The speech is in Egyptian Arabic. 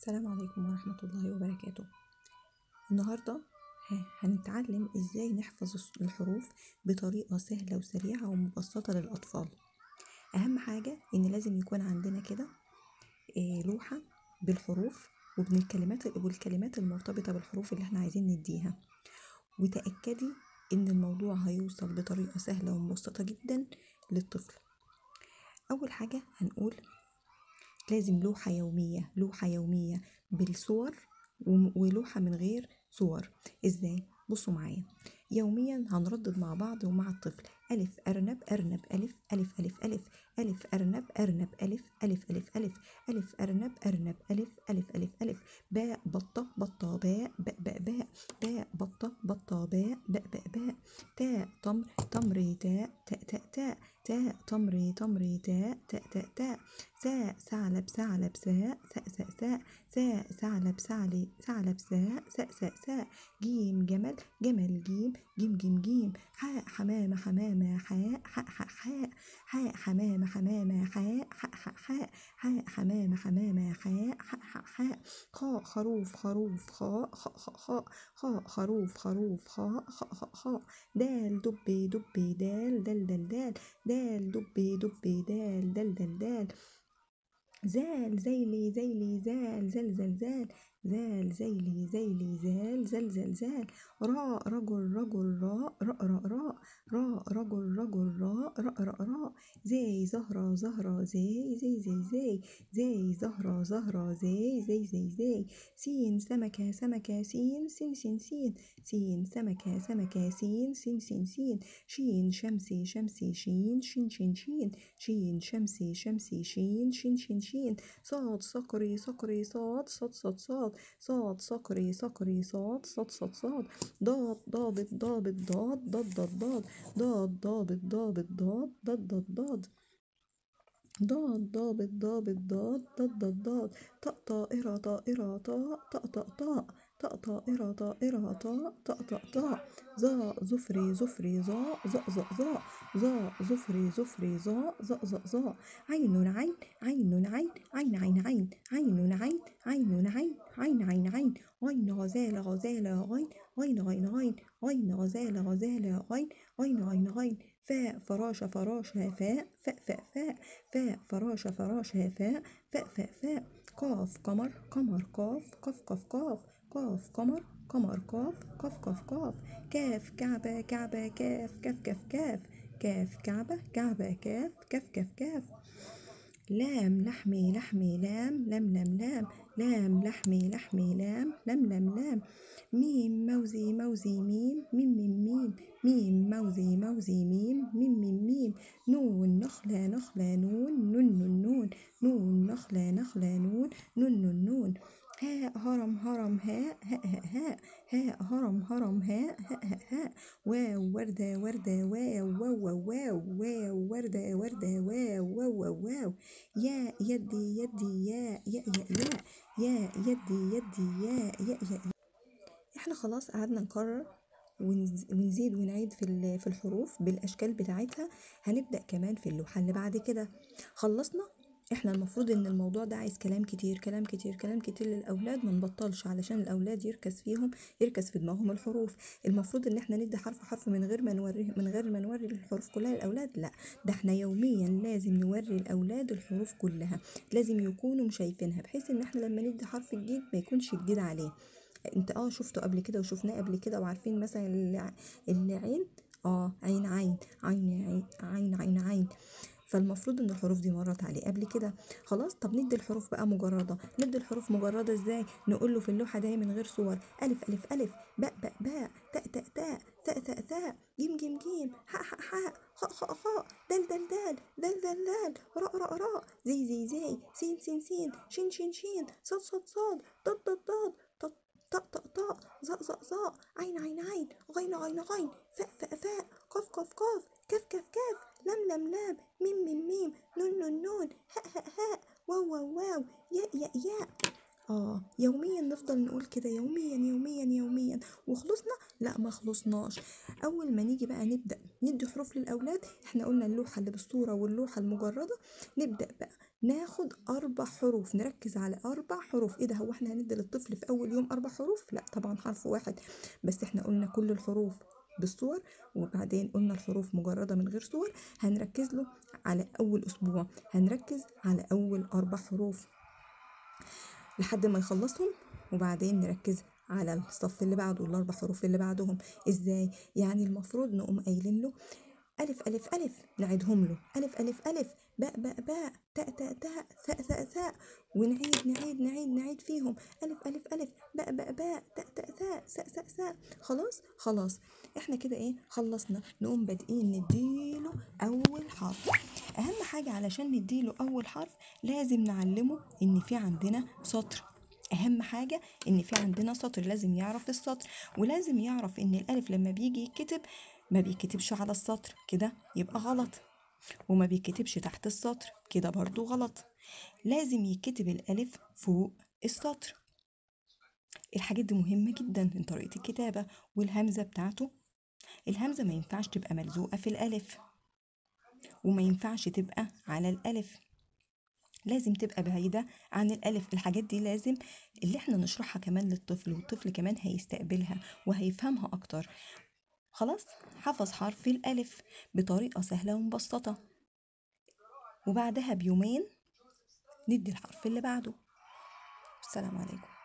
السلام عليكم ورحمة الله وبركاته النهاردة هنتعلم ازاي نحفظ الحروف بطريقة سهلة وسريعة ومبسطة للأطفال أهم حاجة إن لازم يكون عندنا كده آه، لوحة بالحروف وبالكلمات والكلمات المرتبطة بالحروف اللي احنا عايزين نديها وتأكدي إن الموضوع هيوصل بطريقة سهلة ومبسطة جدا للطفل أول حاجة هنقول لازم لوحة يومية لوحة يومية بالصور ولوحة من غير صور ازاي بصوا معايا يوميا هنردد مع بعض ومع الطفل ألف أرنب أرنب ألف ألف ألف ألف ألف أرنب أرنب ألف ألف ألف ألف ألف أرنب أرنب ألف ألف ألف ألف باء بطة بطة باء باء باء باء باء بطة بطة باء باء باء باء تاء تمر تمر تاء تاء تاء تاء تاء تمر تمر تاء تاء تاء تاء ساء ثعلب ثعلب ساء ساء ساء ساء ساء ثعلب ثعلب ثعلب ساء ساء ساء ساء جيم جمل جمل جيم جيم جيم جيم حاء حمامة حمامة حاء حاء حاء حاء حاء حمامة حمامة حاء حاء حاء حاء حاء حمامة حمامة حاء حاء حاء حاء خاء خروف خروف خاء خاء خاء خاء خاء خروف خروف خاء خاء خاء خاء دال دب دب دال دل دل دال دال دب دب دال دل دل دال زال زيلي زيلي زال زل زل زال زال زيلي زيلي زال زل زل زال راء رجل رجل راء راء راء راء راء رجل رجل راء راء راء راء زي زهرة زهرة زي زي زي زي زي زهرة زهرة زي زي زي زي سين سمكة سمكة سين سين سين سين سين سمكة سمكة سين سين سين سين شين شمسي شمسي شين شين شين شين شين شمسي شمسي شين شين شين شين صاد صقري صقري صاد صاد صاد صاد صاد صقري صقري صاد صاد صاد صاد ضاد ضابط ضابط ضاد ضاد ضاد ضاد ضاد ضابط ضابط ضاد ضاد ضاد ضاد ضاد ضابط ضابط ضاد ضاد ضاد ضاد طاء طائرة طائرة طاء طاء طاء طاء طاء طائرة طائرة طاء طاء طاء طاء ظاء زفري زفري ظاء ظاء ظاء ظاء ظاء زفري زفري ظاء ظاء ظاء ظاء عين عين عين عين عين عين عين عين عين عين عين عين عين عين غين غزالة غزالة غين غين غين غين غين غزالة غزالة غين غين غين غين فاء فراشة فراشة فاء فاء فاء فاء فاء فراشة فراشة فاء فاء فاء فاء قاف قمر قمر قاف قف قف قاف قاف قمر قمر قاف قف قف قاف كاف كعبة كعبة كاف كف كف كاف كاف كعبة كعبة كاف كف كف كاف لام لحمي لحمي لام لم لم لام لام لحمي لحمي لام لم لم لام ميم موزي موزي ميم ميم ميم ميم ميم موزي موزي ميم ميم ميم ميم نون نخلة نخلة نون نون نون نون نون نخلة نخلة نون نون نون نون هاء هرم هرم هاء هاء هاء هاء هاء هرم هرم هاء هاء هاء هاء واو وردة وردة واو واو واو واو وردة وردة واو واو واو يا يدي يدي يا يا يا يا يا يدي يدي يا يا يا احنا خلاص قعدنا نكرر ونزيد ونعيد في في الحروف بالاشكال بتاعتها هنبدا كمان في اللوحه اللي بعد كده خلصنا احنا المفروض ان الموضوع ده عايز كلام كتير كلام كتير كلام كتير للاولاد ما نبطلش علشان الاولاد يركز فيهم يركز في دماغهم الحروف المفروض ان احنا ندي حرف حرف من غير ما نوريه من غير ما نوري الحروف كلها للاولاد لا ده احنا يوميا لازم نوري الاولاد الحروف كلها لازم يكونوا شايفينها بحيث ان احنا لما ندي حرف جديد ما يكونش جديد عليه انت اه شفته قبل كده وشفناه قبل كده وعارفين مثلا العين اه عين عين عين عين عين عين, عين. فالمفروض ان الحروف دي مرت عليه قبل كده خلاص طب ندي الحروف بقى مجرده ندي الحروف مجرده ازاي نقول له في اللوحه دي من غير صور الف الف الف باء باء باء تاء تاء تاء ثاء ثاء ثاء جيم جيم جيم حاء حاء حاء خاء خاء خاء دال دال دال دال دال دال راء راء راء زي زي زي سين سين سين شين شين شين صاد صاد صاد ضاد ضاد ضاد طاء طاء طاء ظاء ظاء ظاء عين عين عين غين غين غين فاء فاء فاء قاف قاف قاف كاف كاف كاف لم لم لام ميم ميم ميم نون نون نون هاء هاء هاء واو واو واو ياء ياء ياء اه يوميا نفضل نقول كده يوميا يوميا يوميا وخلصنا لا ما خلصناش اول ما نيجي بقى نبدا ندي حروف للاولاد احنا قلنا اللوحه اللي بالصوره واللوحه المجرده نبدا بقى ناخد أربع حروف نركز على أربع حروف إيه ده هو إحنا هندي للطفل في أول يوم أربع حروف لا طبعا حرف واحد بس إحنا قلنا كل الحروف بالصور وبعدين قلنا الحروف مجردة من غير صور هنركز له على أول أسبوع هنركز على أول أربع حروف لحد ما يخلصهم وبعدين نركز على الصف اللي بعده الأربع حروف اللي بعدهم إزاي يعني المفروض نقوم قايلين له ألف ألف ألف نعيدهم له ألف ألف ألف باء باء باء تاء تاء تاء ثاء ثاء ثاء ونعيد نعيد نعيد نعيد فيهم ألف ألف ألف باء باء باء تاء تاء ثاء ثاء ثاء ثاء خلاص خلاص احنا كده ايه خلصنا نقوم بادئين نديله أول حرف أهم حاجة علشان نديله أول حرف لازم نعلمه إن في عندنا سطر اهم حاجه ان في عندنا سطر لازم يعرف السطر ولازم يعرف ان الالف لما بيجي يتكتب ما بيكتبش على السطر كده يبقى غلط وما بيكتبش تحت السطر كده برضو غلط لازم يكتب الالف فوق السطر الحاجات دي مهمه جدا من طريقه الكتابه والهمزه بتاعته الهمزه ما ينفعش تبقى ملزوقه في الالف وما ينفعش تبقى على الالف لازم تبقى بعيدة عن الألف الحاجات دي لازم اللي احنا نشرحها كمان للطفل والطفل كمان هيستقبلها وهيفهمها أكتر خلاص حفظ حرف الألف بطريقة سهلة ومبسطة وبعدها بيومين ندي الحرف اللي بعده السلام عليكم